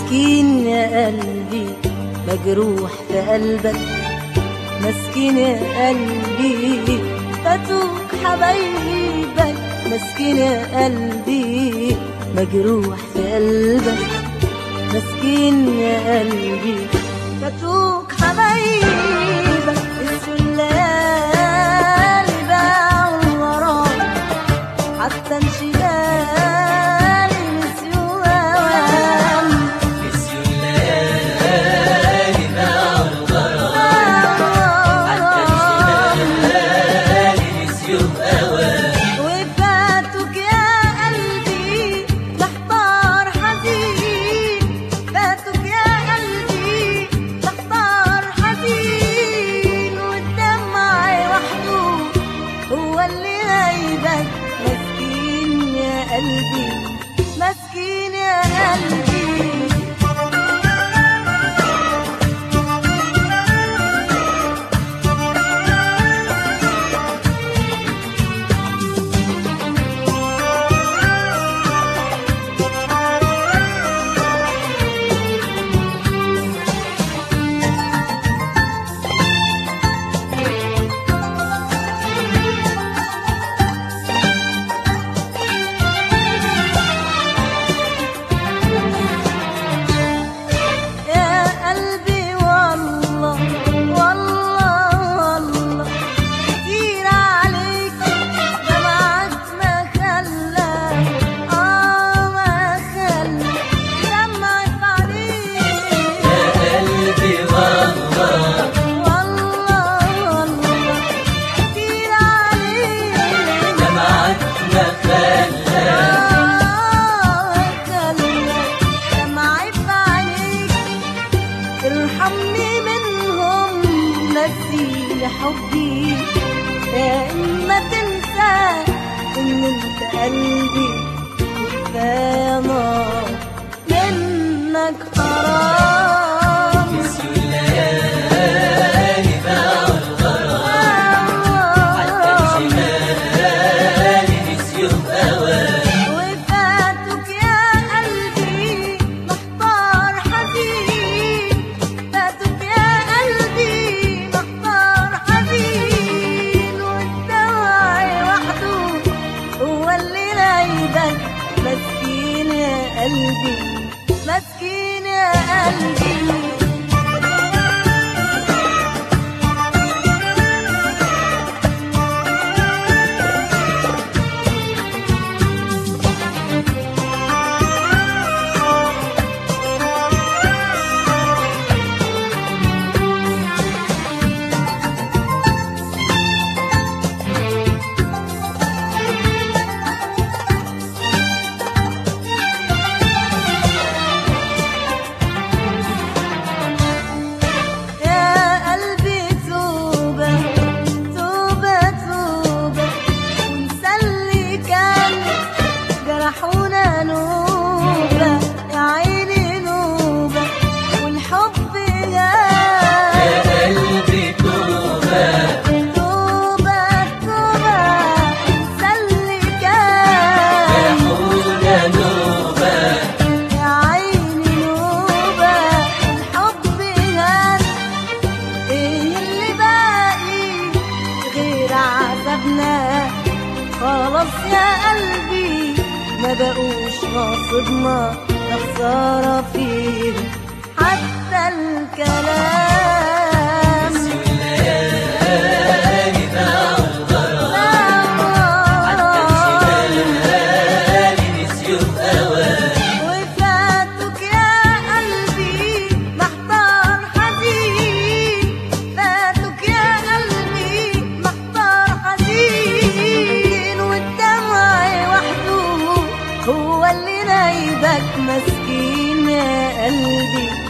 مسكين يا قلبي مجروح في قلبك مسكين يا قلبي فاتوك حبايبك مسكين يا قلبي مجروح في قلبك مسكين يا قلبي فاتوك حبايبك السلالي باعوا وراك حتى انشغالي نسيوا اوام نسيوا الليالي باعوا الغرام حتى انشغالي نسيوا بأوام وفاتك يا قلبي محتار حزين فاتك يا قلبي محتار حزين والدمع وحده هو اللي غايبك مسكين يا قلبي مسكين يا قلبي يا قلبي والله والله والله كتير عليك دمعك ما خلى اه ما خلى دمعك عليك يا قلبي والله والله والله كتير عليك دمعك ما خلى ارحمني منهم نسيني حبي يا اما تنسى ان انت قلبي كفايه نار منك حرام نسيوا الليالي باعوا الغرام حتى انشغالي نسيوا بأوام وفاتك يا قلبي محتار حزين فاتك يا قلبي محتار حزين والدمع وحده هو اللي رايدك مسكين يا قلبي مسكين يا قلبي يا قلبي توبة توبة توبة وانسى اللي كان جرحونا نوبة يا عيني نوبة والحب يا غاب قلبي توبة توبة توبة انسى اللي كان جرحونا نوبة يا عيني نوبة الحب غاب ايه اللي باقي غير عذابنا خلاص يا قلبي ما بقوش ناصبنا لا خسارة فيهم حتى الكلام نسيوا الليالي باعوا الغرام حتى انشغالي نسيوا بأوام وفاتك يا قلبي محتار حزين فاتك يا قلبي محتار حزين والدمع وحده هو اللي نايبك مسكين يا قلبي